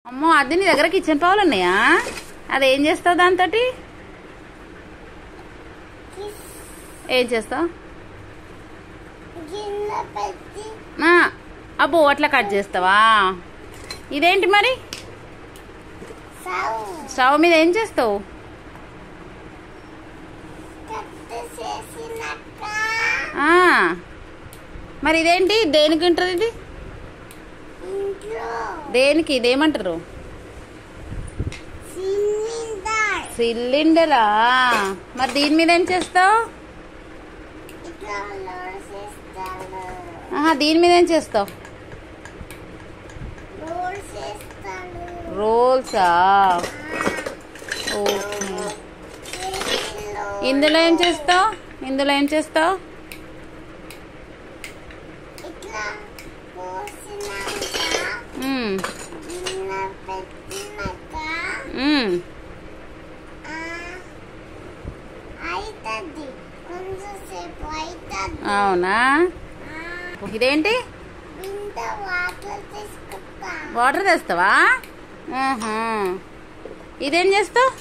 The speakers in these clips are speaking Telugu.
అమ్మో అది నీ దగ్గర కిచెన్ పవర్లు ఉన్నాయా అది ఏం చేస్తావు దాంతో ఏం చేస్తావు గిన్నె పెట్టి ఆ, అబ్బో అట్లా కట్ చేస్తావా ఇదేంటి మరి సౌ స్టవ్ మీద ఏం చేస్తావు కట్ చేసినాక ఆ, మరి ఇదేంటి దేనికి ఉంటుంది ఇది ఇంట్లో దేనికి ఇదేమంటారు సిలిండర్ సిలిండరా మరి దీని మీద ఏం చేస్తావు ఇట్లా లోడ్ చేస్తాడు ఆహా దీని మీద ఏం చేస్తావు లోడ్ చేస్తాడు రోల్సా ఓకే ఇందులో ఏం చేస్తావు ఇందులో ఏం చేస్తావు ఇట్లా పోసినాక మ్మ్, గిన్నె పెట్టినాక మ్మ్. అవుతుంది కొంచెం సేపు అవుతుంది అవునా ఇదేంటి ఇంత వాటర్ తీసుకుంటా వాటర్ తెస్తావా ఆహా. ఇదేం చేస్తావు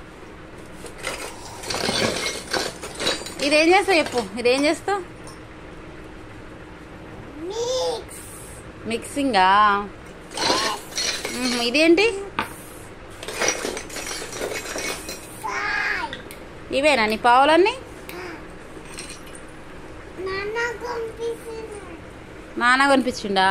ఇదేం చేస్తావు చెప్పు ఇదేం చేస్తావు మిక్స్ మిక్సింగా మ్మ్, ఇదేంటి ఫ్రై ఇవేనా నీ పావులన్నీ నాన్న పంపిస్తున్నాడు నాన్న కనిపించిండా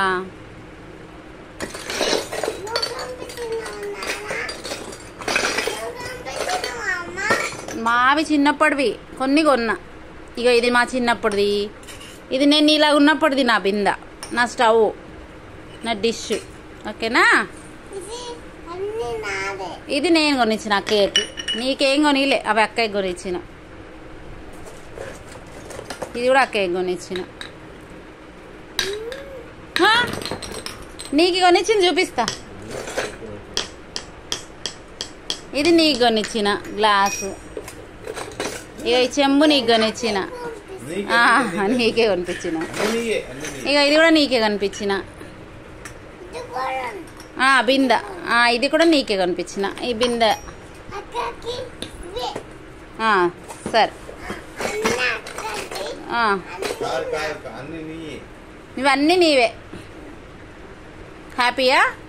నువ్వు పంపిస్తున్నావు నాన్న నువ్వు పంపిస్తున్నావు అమ్మ మావి చిన్నప్పటివి కొన్ని కొన్నా ఇక ఇది మా చిన్నప్పటిది ఇది నేను ఇలా ఉన్నప్పటిది నా బింద నా స్టవ్ నా డిష్ ఓకేనా ఇది అన్ని నాదే ఇది నేను కొనిచ్చిన కేక్ నీకేం కొనిలే అవి అక్కయ్య కొనిచ్చిన ఇది కూడా అక్కయ్య కొనిచ్చిన హా? నీకు కొనిచ్చింది చూపిస్తా ఇది నీకు కొనిచ్చిన గ్లాసు ఇక ఈ చెంబు నీకు కొనిచ్చిన ఆ, నీకే కొనిపించిన ఇక ఇది కూడా నీకే కనిపించిన ఇది కూడా ఆ, బింద ఆ, ఇది కూడా నీకే కనిపించిన ఈ బిందె అక్కకి ఇవి ఆ, సరే అన్న అక్కకి ఆ, అన్ని అన్ని నీ ఇవన్నీ నీవే హ్యాపీయా